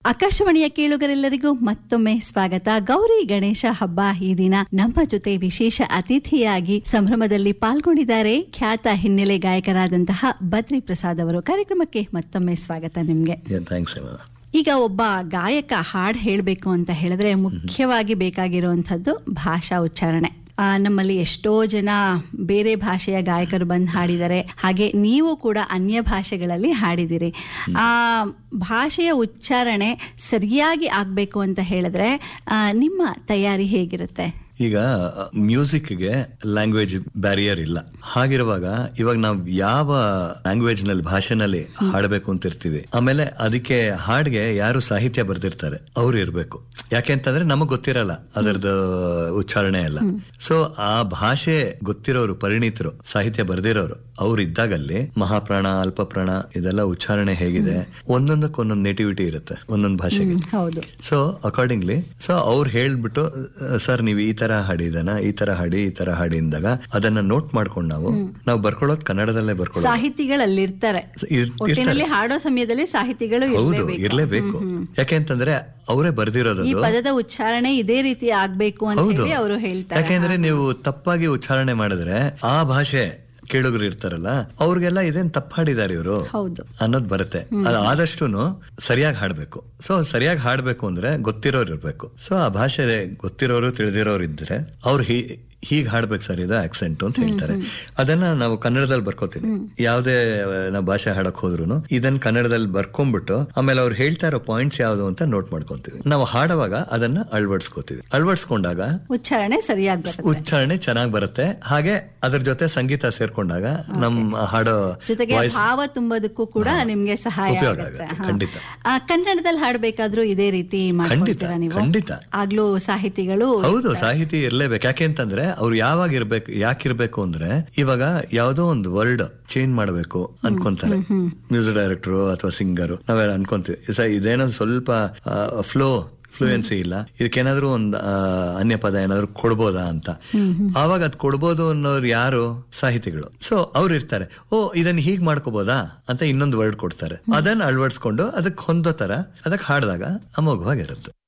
ಆಕಾಶವಾಣಿಯ ಕೇಳುಗರೆಲ್ಲರಿಗೂ ಮತ್ತೊಮ್ಮೆ ಸ್ವಾಗತ ಗೌರಿ ಗಣೇಶ ಹಬ್ಬ ಈ ದಿನ ನಮ್ಮ ಜೊತೆ ವಿಶೇಷ ಅತಿಥಿಯಾಗಿ ಸಂಭ್ರಮದಲ್ಲಿ ಪಾಲ್ಗೊಂಡಿದ್ದಾರೆ ಖ್ಯಾತ ಹಿನ್ನೆಲೆ ಗಾಯಕರಾದಂತಹ ಬದ್ರಿ ಪ್ರಸಾದ್ ಅವರು ಕಾರ್ಯಕ್ರಮಕ್ಕೆ ಮತ್ತೊಮ್ಮೆ ಸ್ವಾಗತ ನಿಮ್ಗೆ ಥ್ಯಾಂಕ್ಸ್ ಈಗ ಒಬ್ಬ ಗಾಯಕ ಹಾಡ್ ಹೇಳಬೇಕು ಅಂತ ಹೇಳಿದ್ರೆ ಮುಖ್ಯವಾಗಿ ಬೇಕಾಗಿರುವಂಥದ್ದು ಭಾಷಾ ಉಚ್ಚಾರಣೆ ಆ, ನಮ್ಮಲ್ಲಿ ಎಷ್ಟೋ ಜನ ಬೇರೆ ಭಾಷೆಯ ಗಾಯಕರು ಬಂದು ಹಾಡಿದ್ದಾರೆ ಹಾಗೆ ನೀವು ಕೂಡ ಅನ್ಯ ಭಾಷೆಗಳಲ್ಲಿ ಹಾಡಿದಿರಿ ಆ ಭಾಷೆಯ ಉಚ್ಚಾರಣೆ ಸರಿಯಾಗಿ ಆಗಬೇಕು ಅಂತ ಹೇಳಿದ್ರೆ ಆ, ನಿಮ್ಮ ತಯಾರಿ ಹೇಗಿರುತ್ತೆ ಈಗ ಮ್ಯೂಸಿಕ್ಗೆ ಲ್ಯಾಂಗ್ವೇಜ್ ಬ್ಯಾರಿಯರ್ ಇಲ್ಲ ಹಾಗಿರುವಾಗ ಇವಾಗ ನಾವು ಯಾವ ಲ್ಯಾಂಗ್ವೇಜ್ ನಲ್ಲಿ ಭಾಷೆನಲ್ಲಿ ಹಾಡಬೇಕು ಅಂತ ಇರ್ತೀವಿ ಆಮೇಲೆ ಅದಕ್ಕೆ ಹಾಡ್ಗೆ ಯಾರು ಸಾಹಿತ್ಯ ಬರ್ದಿರ್ತಾರೆ ಅವ್ರು ಇರ್ಬೇಕು ಯಾಕೆಂತಂದ್ರೆ ನಮಗ್ ಗೊತ್ತಿರಲ್ಲ ಅದರದ್ದು ಉಚ್ಚಾರಣೆ ಎಲ್ಲ ಸೊ ಆ ಭಾಷೆ ಗೊತ್ತಿರೋರು ಪರಿಣಿತರು ಸಾಹಿತ್ಯ ಬರ್ದಿರೋರು ಅವ್ರು ಇದ್ದಾಗಲ್ಲಿ ಮಹಾಪ್ರಾಣ ಅಲ್ಪಪ್ರಾಣ ಇದೆಲ್ಲ ಉಚ್ಚಾರಣೆ ಹೇಗಿದೆ ಒಂದೊಂದಕ್ಕೆ ಒಂದೊಂದು ನೇಟಿವಿಟಿ ಇರುತ್ತೆ ಒಂದೊಂದು ಭಾಷೆಗೆ ಹೌದು ಸೊ ಅಕಾರ್ಡಿಂಗ್ಲಿ ಸೊ ಅವ್ರು ಹೇಳ್ಬಿಟ್ಟು ಸರ್ ನೀವು ಈ ತರ ಹಾಡಿದನ ಈ ತರ ಹಾಡಿ ಈ ತರ ಹಾಡಿ ಅಂದಾಗ ಅದನ್ನ ನೋಟ್ ಮಾಡ್ಕೊಂಡು ನಾವು ನಾವು ಬರ್ಕೊಳ್ಳೋದು ಕನ್ನಡದಲ್ಲೇ ಬರ್ಕೊಳ್ಳೋದು ಸಾಹಿತಿಗಳಲ್ಲಿ ಇರ್ತಾರೆ ಇರ್- ಒಟ್ಟಿನಲ್ಲಿ ಹಾಡೋ ಸಮಯದಲ್ಲಿ ಸಾಹಿತಿಗಳು ಹೌದು ಇರ್ಲೇಬೇಕು ಇರ್ಲೇಬೇಕು ಯಾಕೆಂತಂದ್ರೆ ಅವರೇ ಬರ್ದಿರೋದು ಈ ಪದದ ಉಚ್ಚಾರಣೆ ಇದೇ ರೀತಿ ಆಗ್ಬೇಕು ಅಂತ ಹೌದು ಹೇಳಿ ಅವರು ಹೇಳ್ತಾರೆ ಯಾಕೆಂದ್ರೆ ನೀವು ತಪ್ಪಾಗಿ ಉಚ್ಚಾರಣೆ ಮಾಡಿದ್ರೆ ಆ ಭಾಷೆ ಕೇಳುಗರು ಇರ್ತಾರಲ್ಲ ಅವ್ರಿಗೆಲ್ಲ ಇದೇನ್ ತಪ್ಪ ಹಾಡಿದಾರೆ ಇವರು ಹೌದು ಅನ್ನೋದು ಬರುತ್ತೆ ಅದು ಆದಷ್ಟು ಸರಿಯಾಗಿ ಹಾಡ್ಬೇಕು ಸೊ ಸರಿಯಾಗಿ ಹಾಡ್ಬೇಕು ಅಂದ್ರೆ ಗೊತ್ತಿರೋರು ಇರ್ಬೇಕು ಸೊ ಆ ಭಾಷೆ ಗೊತ್ತಿರೋರು ತಿಳಿದಿರೋರು ಇದ್ರೆ ಅವ್ರು ಹೀ ಹೀಗ್ ಹಾಡ್ಬೇಕು ಸರ್ ಇದು ಆಕ್ಸೆಂಟ್ ಅಂತ ಹೇಳ್ತಾರೆ ಅದನ್ನ ನಾವು ಕನ್ನಡದಲ್ಲಿ ಬರ್ಕೋತೀವಿ ಯಾವ್ದೇ ನಾವು ಭಾಷೆ ಹಾಡಕ್ ಹೋದ್ರು ಇದನ್ನ ಕನ್ನಡದಲ್ಲಿ ಬರ್ಕೊಂಡ್ಬಿಟ್ಟು ಆಮೇಲೆ ಅವ್ರು ಹೇಳ್ತಾ ಇರೋ ಪಾಯಿಂಟ್ಸ್ ಯಾವ್ದು ಅಂತ ನೋಟ್ ಮಾಡ್ಕೊಂತೀವಿ ನಾವು ಹಾಡುವಾಗ ಅದನ್ನ ಅಳವಡಿಸ್ಕೋತೀವಿ ಅಳವಡಿಸ್ಕೊಂಡಾಗ ಉಚ್ಚಾರಣೆ ಸರಿಯಾಗಿ ಬರುತ್ತೆ ಉಚ್ಚಾರಣೆ ಚೆನ್ನಾಗಿ ಬರುತ್ತೆ ಹಾಗೆ ಅದ್ರ ಜೊತೆ ಸಂಗೀತ ಸೇರ್ಕೊಂಡಾಗ ನಮ್ಮ ಹಾಡೋ ಜೊತೆಗೆ ವಾಯ್ಸ್ ಭಾವ ತುಂಬೋದಕ್ಕೂ ಕೂಡ ನಿಮ್ಗೆ ಸಹಾಯ ಉಪಯೋಗ ಆಗುತ್ತೆ ಆಗುತ್ತೆ, ಹಾ. ಖಂಡಿತ. ಆ, ಕನ್ನಡದಲ್ಲಿ ಹಾಡ್ಬೇಕಾದ್ರೂ ಇದೇ ರೀತಿ ಮಾಡ್ಕೊಳ್ತೀರಾ ನೀವು ಖಂಡಿತ. ಆಗ್ಲೂ ಸಾಹಿತಿಗಳು ಹೌದು ಸಾಹಿತಿ ಇರ್ಲೇಬೇಕು ಯಾಕೆ ಅಂತಂದ್ರೆ ಅವ್ರು ಯಾವಾಗ ಇರ್ಬೇಕು ಯಾಕಿರ್ಬೇಕು ಅಂದ್ರೆ ಇವಾಗ ಯಾವ್ದೋ ಒಂದು ವರ್ಡ್ ಚೇಂಜ್ ಮಾಡ್ಬೇಕು ಅನ್ಕೊಂತಾರೆ ಮ್ಯೂಸಿಕ್ ಡೈರೆಕ್ಟರ್ ಅಥವಾ ಸಿಂಗರ್ ನಾವೆಲ್ಲ ಅನ್ಕೊಂತೀವಿ ಸ ಇದೇನೋ ಸ್ವಲ್ಪ ಫ್ಲೋ ಫ್ಲೂಯೆನ್ಸಿ ಇಲ್ಲ ಇದಕ್ಕೇನಾದ್ರೂ ಒಂದು ಅನ್ಯ ಪದ ಏನಾದ್ರು ಕೊಡ್ಬೋದಾ ಅಂತ ಆವಾಗ ಅದ್ ಕೊಡ್ಬೋದು ಅನ್ನೋರು ಯಾರು ಸಾಹಿತಿಗಳು ಸೊ ಅವ್ರು ಇರ್ತಾರೆ ಓ ಇದನ್ನ ಹೀಗ್ ಮಾಡ್ಕೋಬೋದಾ ಅಂತ ಇನ್ನೊಂದು ವರ್ಡ್ ಕೊಡ್ತಾರೆ ಅದನ್ನ ಅಳವಡಿಸ್ಕೊಂಡು ಅದಕ್ಕೆ ಹೊಂದೋ ತರ ಅದಕ್ಕೆ ಹಾಡಿದಾಗ ಅಮೋಘವಾಗಿರುತ್ತೆ